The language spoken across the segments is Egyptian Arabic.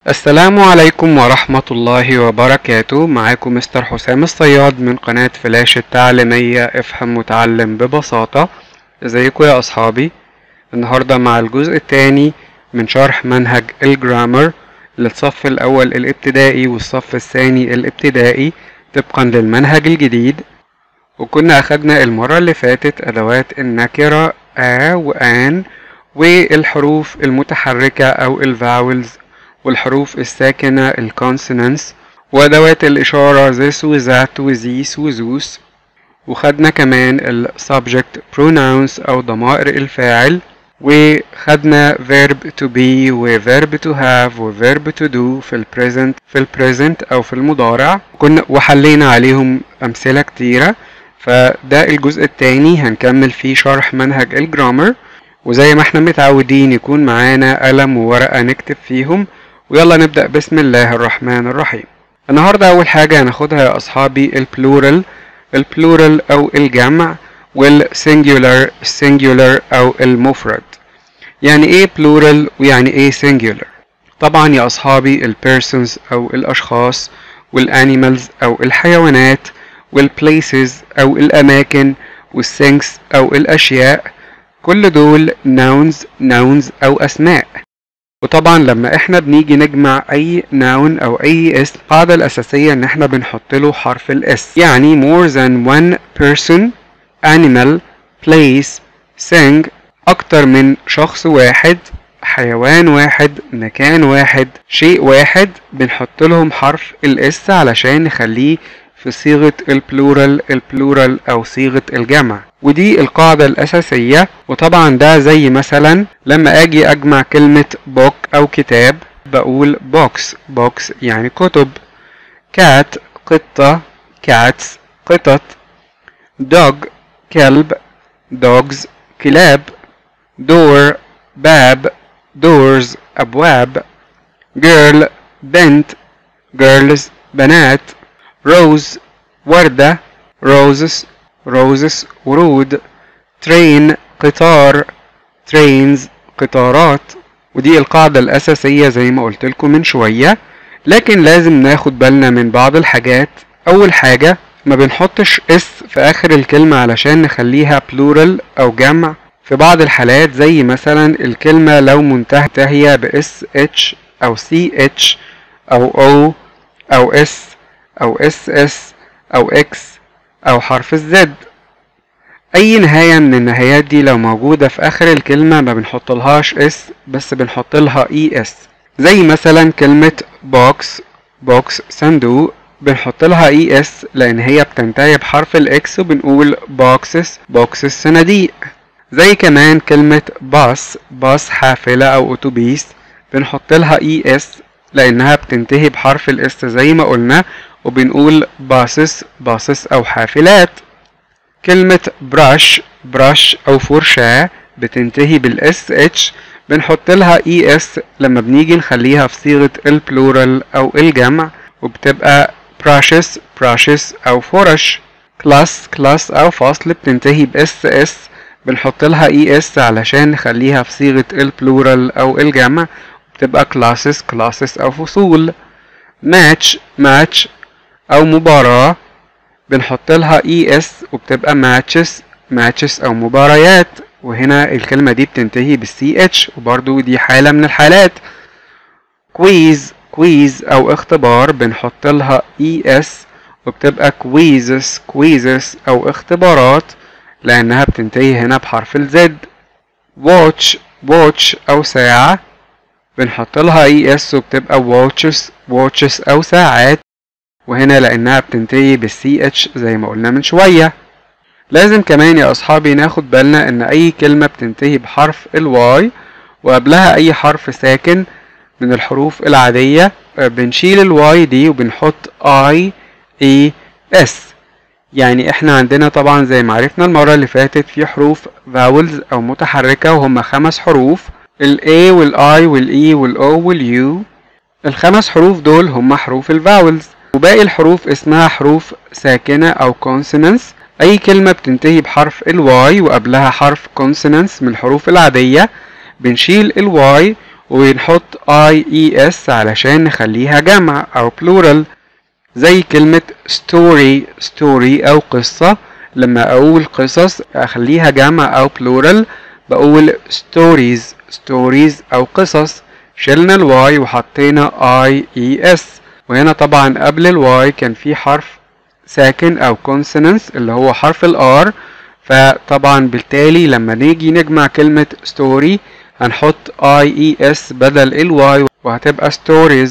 السلام عليكم ورحمة الله وبركاته معاكم مستر حسام الصياد من قناة فلاش التعليمية افهم وتعلم ببساطة ازيكم يا اصحابي النهاردة مع الجزء الثاني من شرح منهج الجرامر للصف الاول الابتدائي والصف الثاني الابتدائي طبقا للمنهج الجديد وكنا اخدنا المرة اللي فاتت ادوات النكرة ا وان والحروف المتحركة او الفاولز والحروف الساكنة الكونسونانس وأدوات الإشارة this وذات وذيس وذوس وخدنا كمان ال subject pronouns أو ضمائر الفاعل وخدنا verb to be و verb to have و verb to do في ال present في ال present أو في المضارع كنا وحلينا عليهم أمثلة كتيرة فده الجزء التاني هنكمل فيه شرح منهج الجرامر وزي ما احنا متعودين يكون معانا قلم وورقة نكتب فيهم ويلا نبدأ بسم الله الرحمن الرحيم النهاردة أول حاجة هناخدها يا أصحابي البلورال البلورال أو الجمع والسنجولار السنجولار أو المفرد يعني إيه بلورال ويعني إيه سنجولار طبعا يا أصحابي البيرسونز أو الأشخاص والانيمالز أو الحيوانات والبليسز أو الأماكن والثينكس أو الأشياء كل دول nouns nouns أو أسماء وطبعا لما احنا بنيجي نجمع اي noun او اي اسم القاعدة الاساسية ان احنا بنحط له حرف الاس يعني more than one person animal place thing اكتر من شخص واحد حيوان واحد مكان واحد شيء واحد بنحط لهم حرف الاس علشان نخليه في صيغة البلورال البلورال أو صيغة الجمع ودي القاعدة الأساسية وطبعا ده زي مثلا لما أجي أجمع كلمة بوك أو كتاب بقول بوكس بوكس يعني كتب كات قطة كاتس قطط دوج كلب دوجز كلاب دور باب دورز أبواب جيرل بنت جيرلز بنات روز وردة روزس روزس ورود ترين قطار ترينز قطارات ودي القاعدة الأساسية زي ما قلت لكم من شوية لكن لازم ناخد بالنا من بعض الحاجات أول حاجة ما بنحطش اس في آخر الكلمة علشان نخليها بلورال أو جمع في بعض الحالات زي مثلا الكلمة لو منتهية بإس اتش أو سي اتش أو أو أو اس أو اس اس أو اكس أو حرف الزد أي نهاية من النهايات دي لو موجودة في آخر الكلمة ما بنحطلهاش اس بس بنحط لها اي اس زي مثلا كلمة بوكس بوكس صندوق بنحط لها اي اس لأن هي بتنتهي بحرف الاكس وبنقول بوكسس بوكسس صناديق زي كمان كلمة باص باص حافلة أو أتوبيس بنحط لها اي اس لأنها بتنتهي بحرف الاس زي ما قلنا وبنقول باصص باصص أو حافلات كلمة brush brush أو فرشاة بتنتهي بالاس اتش بنحط لها اي اس لما بنيجي نخليها في صيغة البلورال أو الجمع وبتبقى brushes brushes أو فرش كلاس كلاس أو فصل بتنتهي باس اس بنحط لها اي اس علشان نخليها في صيغة البلورال أو الجمع بتبقى classes classes أو فصول match match أو مباراة بنحط لها اي اس وبتبقى matches matches أو مباريات وهنا الكلمة دي بتنتهي بالسي اتش وبرضو دي حالة من الحالات كويز كويز أو اختبار بنحط لها اي اس وبتبقى كويزس كويزس أو اختبارات لأنها بتنتهي هنا بحرف الزد watch watch أو ساعة بنحط لها اي اس وبتبقى watches watches او ساعات وهنا لانها بتنتهي بالسي اتش زي ما قلنا من شوية لازم كمان يا اصحابي ناخد بالنا ان اي كلمة بتنتهي بحرف الواي وقبلها اي حرف ساكن من الحروف العادية بنشيل الواي دي وبنحط اي اي اس يعني احنا عندنا طبعا زي ما عرفنا المرة اللي فاتت في حروف vowels او متحركة وهم خمس حروف ال A وال I وال E وال O وال U الخمس حروف دول هم حروف الفاولز وباقي الحروف اسمها حروف ساكنة أو consonants أي كلمة بتنتهي بحرف ال Y وقبلها حرف consonants من الحروف العادية بنشيل ال Y ونحط IES علشان نخليها جمع أو plural زي كلمة story story أو قصة لما أقول قصص أخليها جمع أو plural بقول stories stories أو قصص شلنا الواي وحطينا IES وهنا طبعا قبل الواي كان في حرف ساكن أو consonants اللي هو حرف الار فطبعا بالتالي لما نيجي نجمع كلمة story هنحط IES بدل الواي وهتبقى stories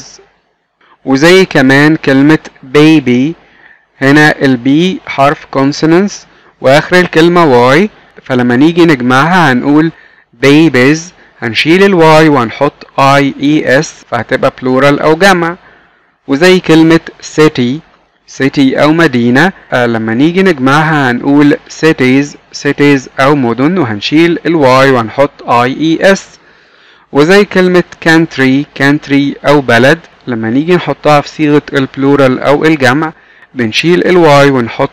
وزي كمان كلمة baby هنا البي حرف consonants واخر الكلمة y فلما نيجي نجمعها هنقول babies هنشيل الواي وهنحط IES فهتبقى plural أو جمع وزي كلمة city city أو مدينة آه لما نيجي نجمعها هنقول cities cities أو مدن وهنشيل الواي وهنحط IES وزي كلمة country country أو بلد لما نيجي نحطها في صيغة البلورال أو الجمع بنشيل الواي ونحط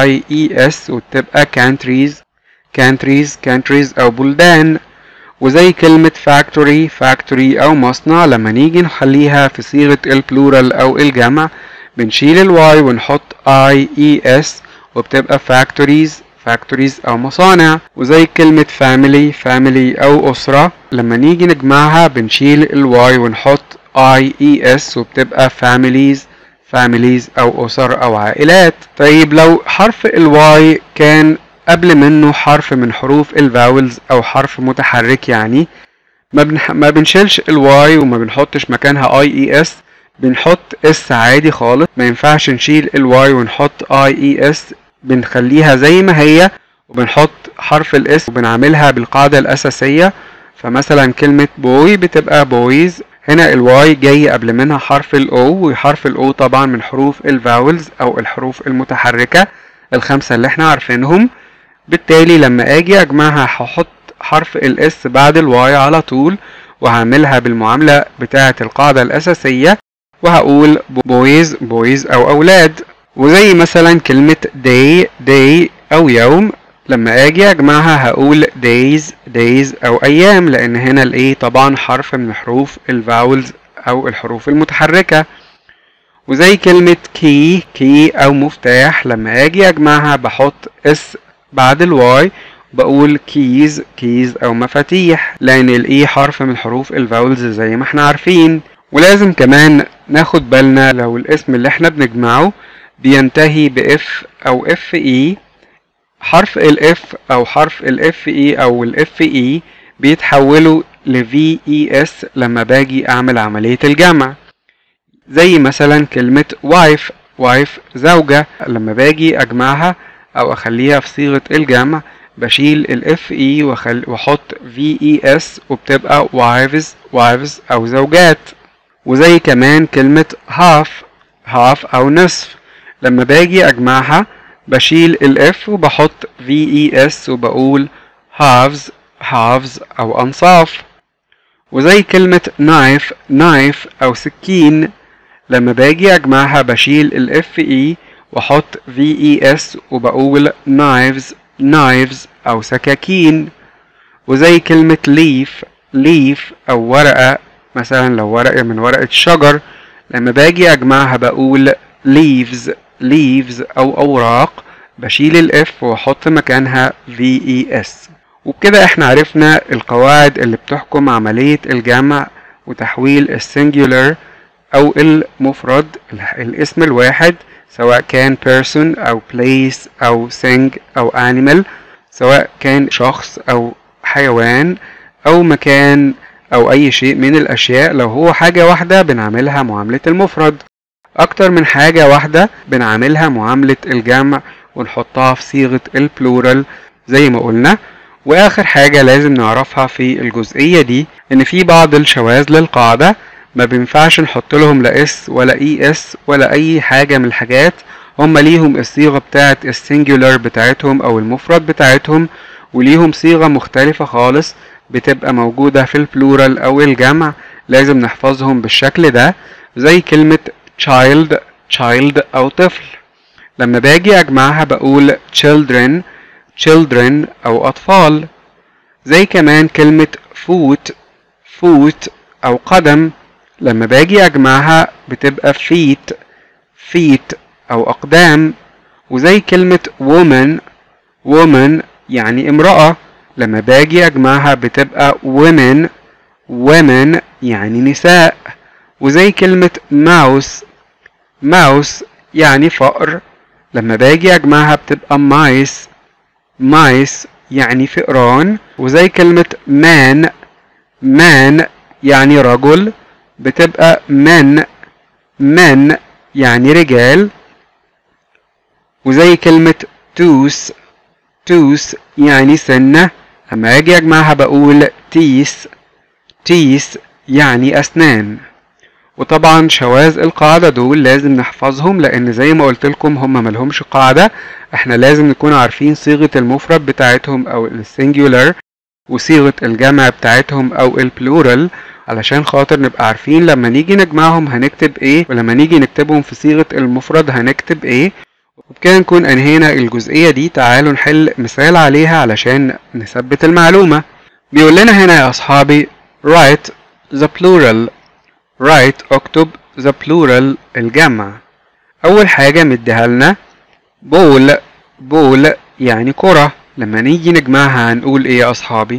IES وتبقى countries countries countries أو بلدان وزي كلمة factory factory أو مصنع لما نيجي نخليها في صيغة البلورال أو الجمع بنشيل الواي ونحط IES وبتبقى factories factories أو مصانع وزي كلمة family family أو أسرة لما نيجي نجمعها بنشيل الواي ونحط IES وبتبقى families families أو أسر أو عائلات طيب لو حرف الواي كان قبل منه حرف من حروف الفاولز أو حرف متحرك يعني ما, بنح... ما بنشيلش الواي وما بنحطش مكانها اي اي اس بنحط اس عادي خالص ما ينفعش نشيل الواي ونحط اي اي اس بنخليها زي ما هي وبنحط حرف الاس وبنعملها بالقاعدة الأساسية فمثلا كلمة بوي بتبقى بويز هنا الواي جاي قبل منها حرف الاو وحرف الاو طبعا من حروف الفاولز او الحروف المتحركة الخمسة اللي احنا عارفينهم بالتالي لما اجي اجمعها هحط حرف الاس بعد الواي على طول وهعملها بالمعاملة بتاعة القاعدة الأساسية وهقول بويز بويز أو أولاد وزي مثلا كلمة day day أو يوم لما أجي أجمعها هقول days days أو أيام لأن هنا الإيه طبعا حرف من حروف الفاولز أو الحروف المتحركة وزي كلمة key key أو مفتاح لما أجي أجمعها بحط اس بعد الواي بقول كيز كيز او مفاتيح لان الاي حرف من حروف الفاولز زي ما احنا عارفين ولازم كمان ناخد بالنا لو الاسم اللي احنا بنجمعه بينتهي باف او اف اي حرف الاف او حرف الاف اي او الاف اي بيتحولوا لفي اي اس لما باجي اعمل عملية الجمع زي مثلا كلمة وايف وايف زوجة لما باجي اجمعها او اخليها في صيغة الجمع بشيل الاف اي واحط في اي اس وبتبقى wives wives او زوجات وزي كمان كلمة half half او نصف لما باجي اجمعها بشيل الاف وبحط في اي اس وبقول halves halves او انصاف وزي كلمة knife knife او سكين لما باجي اجمعها بشيل الاف اي واحط في اي اس وبقول knives knives أو سكاكين وزي كلمة leaf leaf أو ورقة مثلا لو ورقة من ورقة شجر لما باجي أجمعها بقول leaves leaves أو أوراق بشيل الاف واحط مكانها VES وبكده احنا عرفنا القواعد اللي بتحكم عملية الجمع وتحويل السنجولار أو المفرد الاسم الواحد سواء كان person أو place أو thing أو animal سواء كان شخص أو حيوان أو مكان أو أي شيء من الأشياء لو هو حاجة واحدة بنعملها معاملة المفرد أكتر من حاجة واحدة بنعملها معاملة الجمع ونحطها في صيغة البلورال زي ما قلنا وآخر حاجة لازم نعرفها في الجزئية دي إن في بعض الشواذ للقاعدة ما بينفعش نحط لهم لا اس ولا اي اس ولا اي حاجة من الحاجات هم ليهم الصيغة بتاعة السنجولار بتاعتهم او المفرد بتاعتهم وليهم صيغة مختلفة خالص بتبقى موجودة في البلورال او الجمع لازم نحفظهم بالشكل ده زي كلمة child child او طفل لما باجي اجمعها بقول children children او اطفال زي كمان كلمة foot foot أو قدم لما باجي أجمعها بتبقى feet feet أو أقدام وزي كلمة woman woman يعني امرأة لما باجي أجمعها بتبقى women women يعني نساء وزي كلمة mouse mouse يعني فأر لما باجي أجمعها بتبقى mice mice يعني فئران وزي كلمة man man يعني رجل بتبقى men men يعني رجال وزي كلمة توس توس يعني سنة لما اجي اجمعها بقول تيس تيس يعني اسنان وطبعا شواذ القاعدة دول لازم نحفظهم لان زي ما قلت لكم هم ملهمش قاعدة احنا لازم نكون عارفين صيغة المفرد بتاعتهم او السنجولار وصيغة الجمع بتاعتهم او البلورال علشان خاطر نبقى عارفين لما نيجي نجمعهم هنكتب ايه ولما نيجي نكتبهم في صيغة المفرد هنكتب ايه وبكده نكون انهينا الجزئية دي تعالوا نحل مثال عليها علشان نثبت المعلومة بيقول لنا هنا يا اصحابي write the plural write اكتب the plural الجمع اول حاجة مديها لنا بول بول يعني كرة لما نيجي نجمعها هنقول ايه يا اصحابي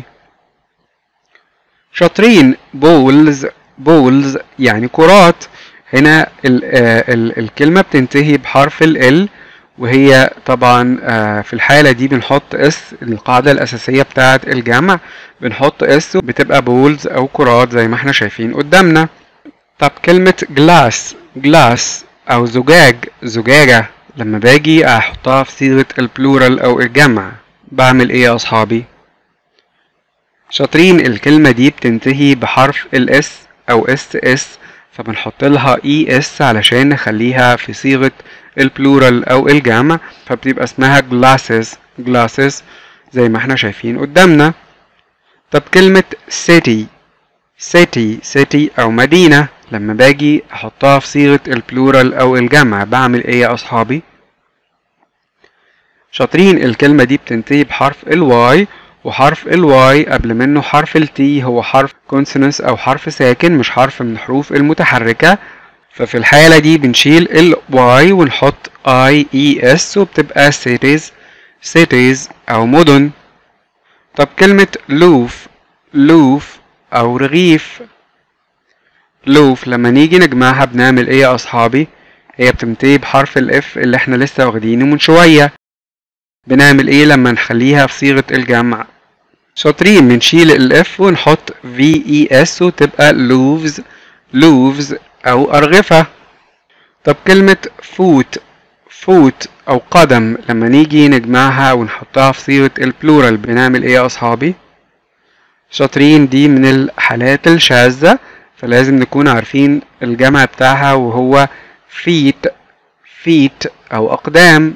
شاطرين بولز بولز يعني كرات هنا ال ال الكلمة بتنتهي بحرف ال وهي طبعا في الحالة دي بنحط اس القاعدة الأساسية بتاعة الجمع بنحط اس بتبقى بولز أو كرات زي ما احنا شايفين قدامنا طب كلمة جلاس جلاس أو زجاج زجاجة لما باجي أحطها في صيغة البلورال أو الجمع بعمل إيه يا أصحابي؟ شاطرين الكلمة دي بتنتهي بحرف الاس أو اس اس فبنحط لها اي اس علشان نخليها في صيغة البلورال او الجمع فبتبقى اسمها glasses glasses زي ما احنا شايفين قدامنا طب كلمة city city city او مدينة لما باجي احطها في صيغة البلورال او الجمع بعمل ايه يا اصحابي شاطرين الكلمة دي بتنتهي بحرف الواي وحرف الواي قبل منه حرف التي هو حرف كونسونانس او حرف ساكن مش حرف من الحروف المتحركة ففي الحالة دي بنشيل ال y ونحط i e s وبتبقى cities cities أو مدن طب كلمة لوف لوف أو رغيف لوف لما نيجي نجمعها بنعمل ايه يا أصحابي؟ هي بتنتهي بحرف الاف اللي احنا لسه واخدينه من شوية بنعمل ايه لما نخليها في صيغة الجمع شاطرين بنشيل الاف ونحط في اي اس وتبقى لوفز لوفز أو أرغفة طب كلمة فوت فوت أو قدم لما نيجي نجمعها ونحطها في صيغة البلورال بنعمل إيه يا أصحابي؟ شاطرين دي من الحالات الشاذة فلازم نكون عارفين الجمع بتاعها وهو فيت فيت أو أقدام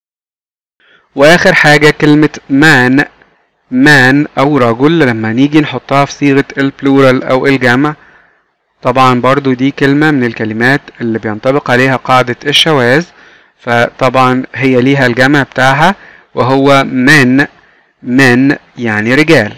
وآخر حاجة كلمة مان مان أو رجل لما نيجي نحطها في صيغة البلورال أو الجمع طبعا برضو دي كلمة من الكلمات اللي بينطبق عليها قاعدة الشواذ فطبعا هي ليها الجمع بتاعها وهو من من يعني رجال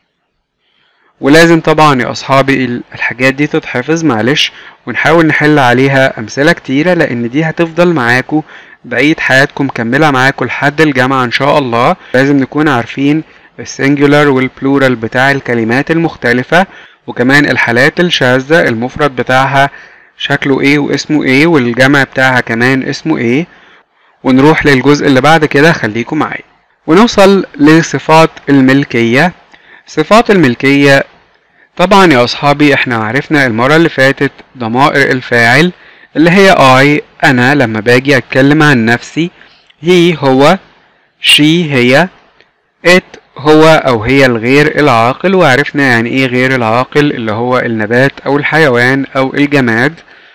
ولازم طبعا يا أصحابي الحاجات دي تتحفظ معلش ونحاول نحل عليها أمثلة كتيرة لأن دي هتفضل معاكو بقية حياتكم مكملة معاكو لحد الجامعة إن شاء الله لازم نكون عارفين السنجولار والبلورال بتاع الكلمات المختلفة وكمان الحالات الشاذة المفرد بتاعها شكله ايه واسمه ايه والجمع بتاعها كمان اسمه ايه ونروح للجزء اللي بعد كده خليكم معايا ونوصل لصفات الملكية صفات الملكية طبعا يا أصحابي احنا عرفنا المرة اللي فاتت ضمائر الفاعل اللي هي I أنا لما باجي أتكلم عن نفسي هي هو she هي it هو أو هي الغير العاقل وعرفنا يعني إيه غير العاقل اللي هو النبات أو الحيوان أو الجماد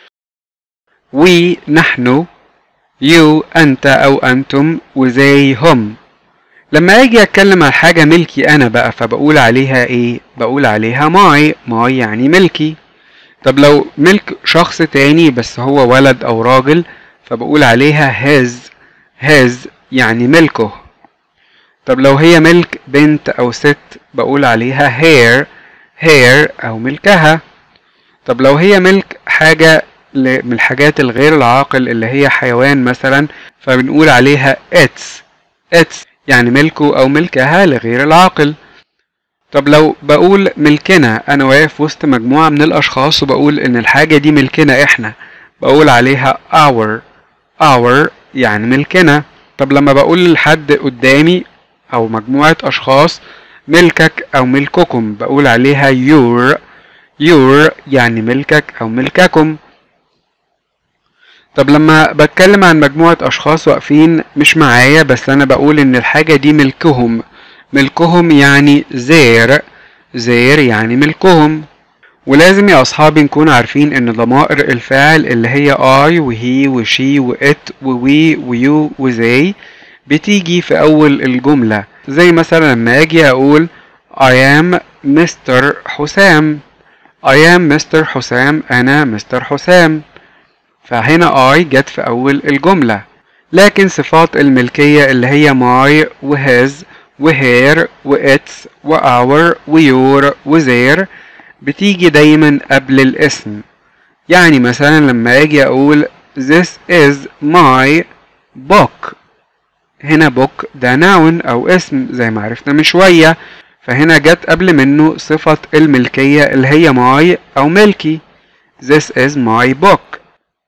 we نحن you أنت أو أنتم وزي هم لما أجي أتكلم عن حاجة ملكي أنا بقى فبقول عليها إيه؟ بقول عليها ماي ماي يعني ملكي طب لو ملك شخص تاني بس هو ولد أو راجل فبقول عليها his his يعني ملكه طب لو هي ملك بنت أو ست بقول عليها hair hair أو ملكها طب لو هي ملك حاجة ل- من الحاجات الغير العاقل اللي هي حيوان مثلا فبنقول عليها its its يعني ملكه أو ملكها لغير العاقل طب لو بقول ملكنا أنا واقف وسط مجموعة من الأشخاص وبقول إن الحاجة دي ملكنا إحنا بقول عليها our our يعني ملكنا طب لما بقول لحد قدامي أو مجموعة أشخاص ملكك أو ملككم بقول عليها your your يعني ملكك أو ملككم طب لما بتكلم عن مجموعة أشخاص واقفين مش معايا بس أنا بقول إن الحاجة دي ملكهم ملكهم يعني زير زير يعني ملكهم ولازم يا أصحابي نكون عارفين إن ضمائر الفاعل اللي هي I وهي وشي وإت ووي ويو وزي بتيجي في أول الجملة زي مثلا لما أجي أقول I am Mr. حسام I am Mr. حسام أنا مستر حسام فهنا I جت في أول الجملة لكن صفات الملكية اللي هي my وhis وهير وإتس وأور ويور وزير بتيجي دايما قبل الاسم يعني مثلا لما أجي أقول this is my book هنا book ده noun أو اسم زي ما عرفنا من شوية فهنا جت قبل منه صفة الملكية اللي هي my أو ملكي this is my book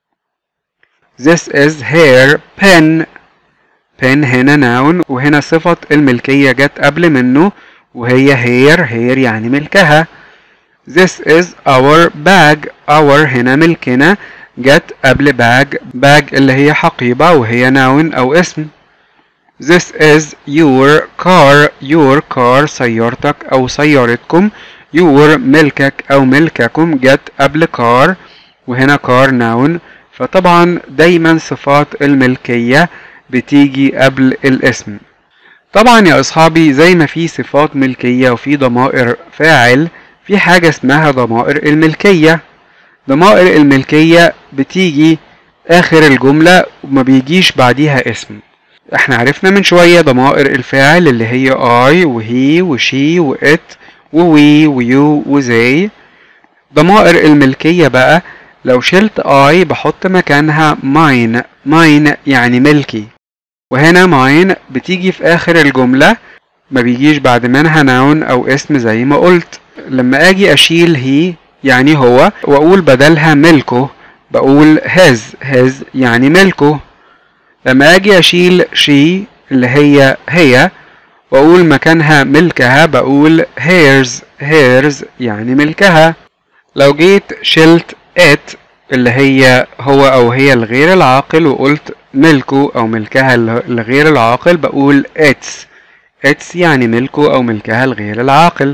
this is her pen pen هنا noun وهنا صفة الملكية جت قبل منه وهي هير هير يعني ملكها This is our bag our هنا ملكنا جت قبل bag bag اللي هي حقيبة وهي noun أو اسم This is your car your car سيارتك أو سيارتكم your ملكك أو ملككم جت قبل car وهنا car noun فطبعا دايما صفات الملكية بتيجي قبل الاسم طبعا يا أصحابي زي ما في صفات ملكية وفي ضمائر فاعل في حاجة اسمها ضمائر الملكية ضمائر الملكية بتيجي آخر الجملة وما بيجيش بعديها اسم احنا عرفنا من شوية ضمائر الفاعل اللي هي I وهي وشي وإت ووي ويو وزي ضمائر الملكية بقى لو شلت I بحط مكانها mine mine يعني ملكي وهنا mine بتيجي في آخر الجملة ما بيجيش بعد منها noun أو اسم زي ما قلت لما أجي أشيل هي يعني هو وأقول بدلها ملكه بقول his his يعني ملكه لما أجي أشيل she اللي هي هي وأقول مكانها ملكها بقول hers hers يعني ملكها لو جيت شلت it اللي هي هو أو هي الغير العاقل وقلت ملكه أو ملكها الغير العاقل بقول its its يعني ملكه أو ملكها الغير العاقل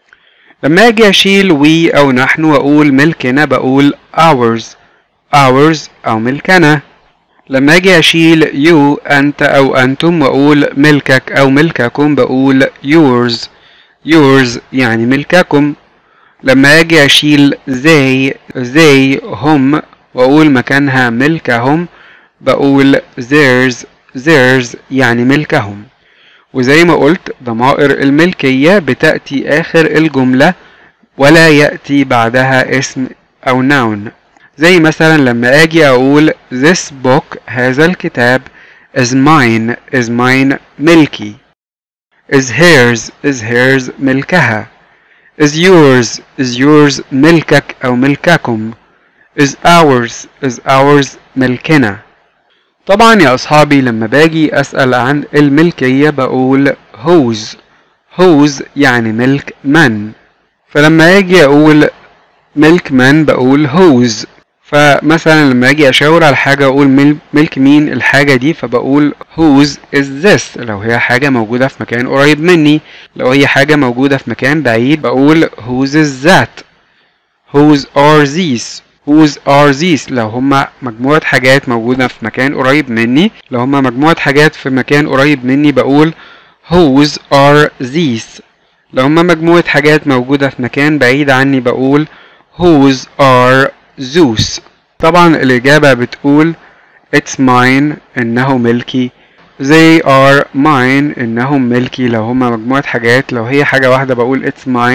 لما أجي أشيل we أو نحن وأقول ملكنا بقول ours ours أو ملكنا لما أجي أشيل you أنت أو أنتم وأقول ملكك أو ملككم بقول yours yours يعني ملككم لما أجي أشيل they they هم وأقول مكانها ملكهم بقول theirs theirs يعني ملكهم وزي ما قلت ضمائر الملكية بتأتي آخر الجملة ولا يأتي بعدها اسم أو noun زي مثلا لما أجي أقول this book هذا الكتاب is mine is mine ملكي is hers is hers ملكها is yours is yours ملكك أو ملككم is ours is ours ملكنا طبعا يا أصحابي لما باجي أسأل عن الملكية بقول whose whose يعني ملك من فلما أجي أقول ملك من بقول whose فمثلا لما أجي أشاور على حاجة أقول ملك مين الحاجة دي فبقول whose is this لو هي حاجة موجودة في مكان قريب مني لو هي حاجة موجودة في مكان بعيد بقول whose is that whose are these whose are these لو هما مجموعة حاجات موجودة في مكان قريب مني لو هما مجموعة حاجات في مكان قريب مني بقول whose are these لو هما مجموعة حاجات موجودة في مكان بعيد عني بقول whose are Zeus طبعا الإجابة بتقول it's mine إنه ملكي they are mine إنهم ملكي لو هما مجموعة حاجات لو هي حاجة واحدة بقول it's mine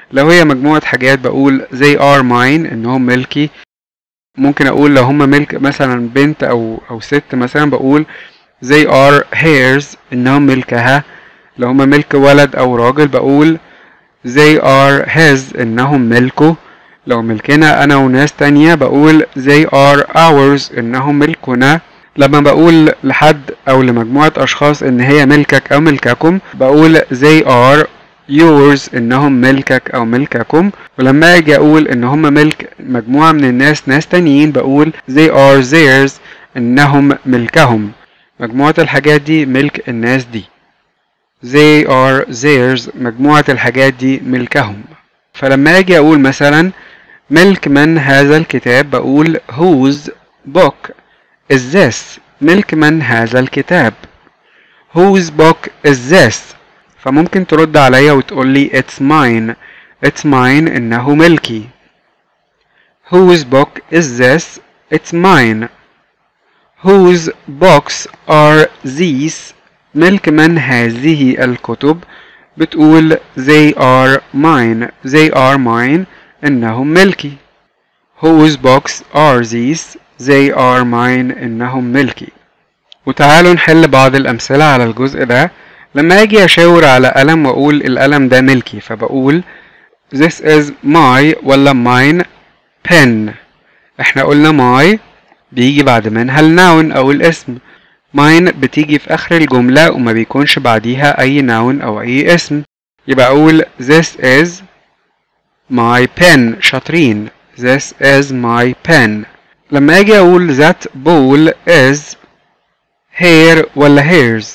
لو هي مجموعة حاجات بقول they are mine انهم ملكي ممكن اقول لو هم ملك مثلا بنت او او ست مثلا بقول they are hers انهم ملكها لو هم ملك ولد او راجل بقول they are his انهم ملكه لو ملكنا انا وناس تانية بقول they are ours انهم ملكنا لما بقول لحد او لمجموعة اشخاص ان هي ملكك او ملككم بقول they are yours انهم ملكك او ملككم ولما اجي اقول ان هم ملك مجموعة من الناس ناس تانيين بقول they are theirs انهم ملكهم مجموعة الحاجات دي ملك الناس دي they are theirs مجموعة الحاجات دي ملكهم فلما اجي اقول مثلا ملك من هذا الكتاب بقول whose book is this ملك من هذا الكتاب whose book is this فممكن ترد عليا وتقول لي it's mine it's mine انه ملكي whose book is this it's mine whose books are these ملك من هذه الكتب بتقول they are mine they are mine إنهم ملكي whose books are these they are mine إنهم ملكي وتعالوا نحل بعض الأمثلة على الجزء ده لما أجي أشاور على قلم وأقول القلم ده ملكي فبقول this is my ولا mine pen احنا قلنا my بيجي بعد منها النون أو الاسم mine بتيجي في آخر الجملة وما بيكونش بعديها أي noun أو أي اسم يبقى أقول this is my pen شاطرين this is my pen لما أجي أقول that bowl is hair ولا hairs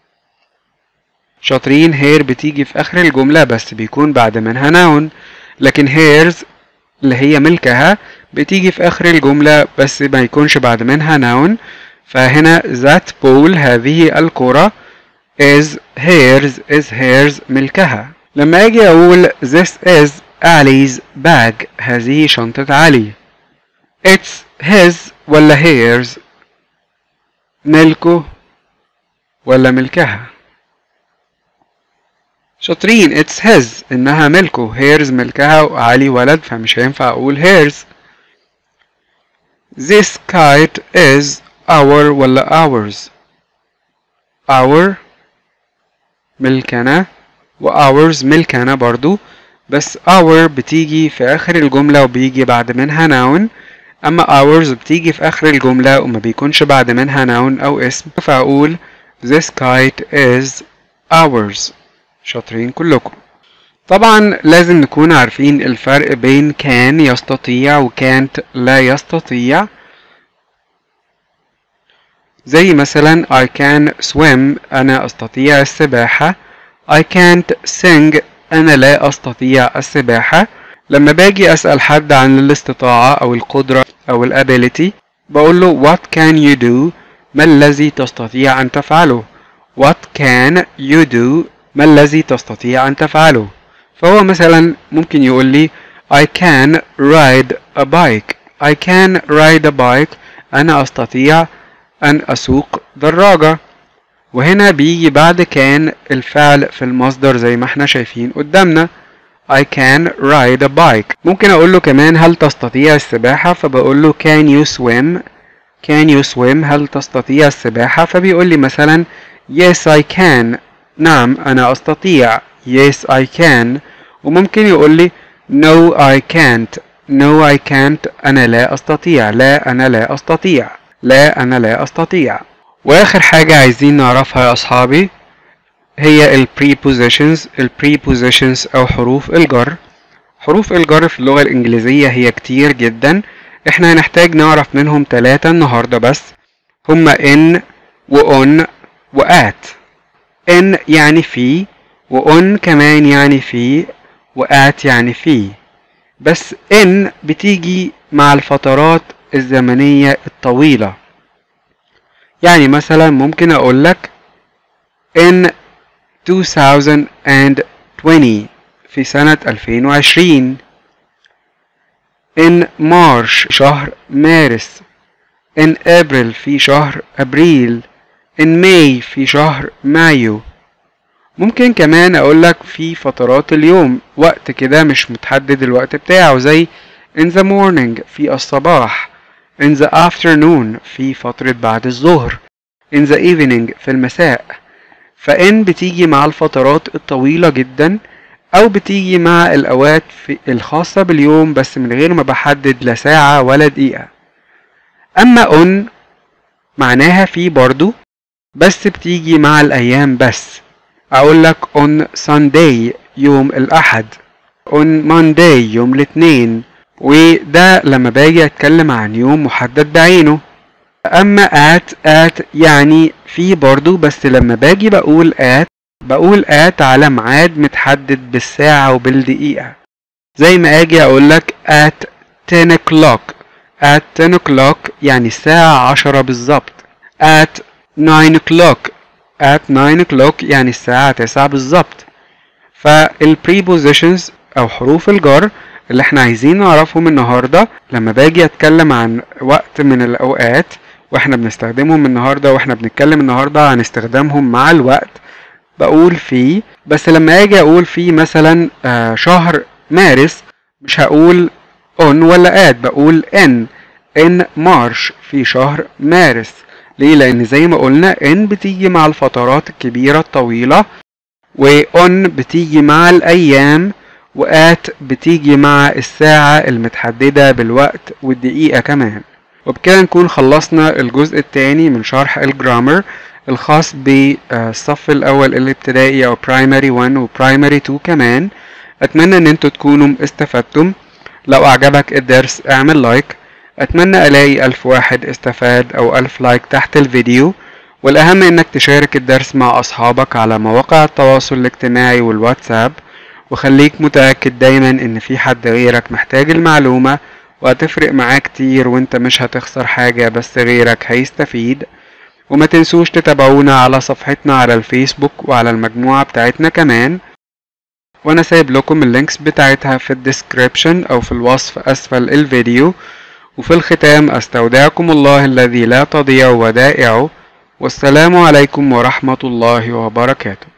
شاطرين hair بتيجي في آخر الجملة بس بيكون بعد منها noun لكن hairs اللي هي ملكها بتيجي في آخر الجملة بس ما يكونش بعد منها noun فهنا that bowl هذه الكرة is hers is hers ملكها لما أجي أقول this is Ali's bag هذه شنطة علي it's his ولا hers ملكه ولا ملكها شاطرين it's his انها ملكه hers ملكها وعلي ولد فمش هينفع اقول hers this kite is our ولا ours our ملكنا و ours ملكنا برضو بس our بتيجي في آخر الجملة وبيجي بعد منها noun أما ours بتيجي في آخر الجملة وما بيكونش بعد منها noun أو اسم فأقول this kite is ours شاطرين كلكم طبعا لازم نكون عارفين الفرق بين كان يستطيع وكانت لا يستطيع زي مثلا I can swim أنا أستطيع السباحة I can't sing أنا لا أستطيع السباحة لما باجي أسأل حد عن الاستطاعة أو القدرة أو الابيليتي بقول له what can you do ما الذي تستطيع أن تفعله what can you do ما الذي تستطيع أن تفعله فهو مثلا ممكن يقول لي I can ride a bike I can ride a bike أنا أستطيع أن أسوق دراجة وهنا بيجي بعد كان الفعل في المصدر زي ما احنا شايفين قدامنا I can ride a bike ممكن أقول له كمان هل تستطيع السباحة فبقول له can you swim can you swim هل تستطيع السباحة فبيقول لي مثلا yes I can نعم أنا أستطيع yes I can وممكن يقول لي no I can't no I can't أنا لا أستطيع لا أنا لا أستطيع لا أنا لا أستطيع وآخر حاجة عايزين نعرفها يا أصحابي هي ال prepositions ال prepositions أو حروف الجر حروف الجر في اللغة الإنجليزية هي كتير جدا احنا هنحتاج نعرف منهم ثلاثة النهاردة بس هما in و on و at in يعني في و on كمان يعني في و at يعني في بس in بتيجي مع الفترات الزمنية الطويلة يعني مثلا ممكن أقول لك in 2020 في سنة 2020 in March شهر مارس in April في شهر أبريل in May في شهر مايو ممكن كمان اقولك في فترات اليوم وقت كده مش متحدد الوقت بتاعه زي in the morning في الصباح in the afternoon في فترة بعد الظهر in the evening في المساء فإن بتيجي مع الفترات الطويلة جدا أو بتيجي مع الأوقات في الخاصة باليوم بس من غير ما بحدد لا ساعة ولا دقيقة أما on معناها في برضو بس بتيجي مع الأيام بس أقول لك on Sunday يوم الأحد on Monday يوم الاثنين وده لما باجي أتكلم عن يوم محدد بعينه أما at at يعني في برضو بس لما باجي بقول at بقول at على ميعاد متحدد بالساعة وبالدقيقة زي ما أجي أقول لك at 10 o'clock at 10 o'clock يعني الساعة عشرة بالظبط at 9 o'clock at 9 o'clock يعني الساعة تسعة بالظبط فالprepositions أو حروف الجر اللي احنا عايزين نعرفهم النهاردة لما باجي أتكلم عن وقت من الأوقات واحنا بنستخدمهم النهاردة واحنا بنتكلم النهاردة عن استخدامهم مع الوقت بقول في بس لما اجي اقول في مثلا آه شهر مارس مش هقول on ولا at بقول in in مارش في شهر مارس ليه لان زي ما قلنا in بتيجي مع الفترات الكبيرة الطويلة و on بتيجي مع الايام وات بتيجي مع الساعة المتحددة بالوقت والدقيقة كمان وبكده نكون خلصنا الجزء الثاني من شرح الجرامر الخاص بالصف الأول الابتدائي أو برايمري 1 وبرايمري 2 كمان أتمنى إن انتوا تكونوا استفدتم لو أعجبك الدرس اعمل لايك أتمنى ألاقي ألف واحد استفاد أو ألف لايك تحت الفيديو والأهم إنك تشارك الدرس مع أصحابك على مواقع التواصل الاجتماعي والواتساب وخليك متأكد دايما إن في حد غيرك محتاج المعلومة وهتفرق معاه كتير وانت مش هتخسر حاجة بس غيرك هيستفيد وما تنسوش تتابعونا على صفحتنا على الفيسبوك وعلى المجموعة بتاعتنا كمان وانا سايب لكم اللينكس بتاعتها في الديسكريبشن او في الوصف اسفل الفيديو وفي الختام استودعكم الله الذي لا تضيع ودائعه والسلام عليكم ورحمة الله وبركاته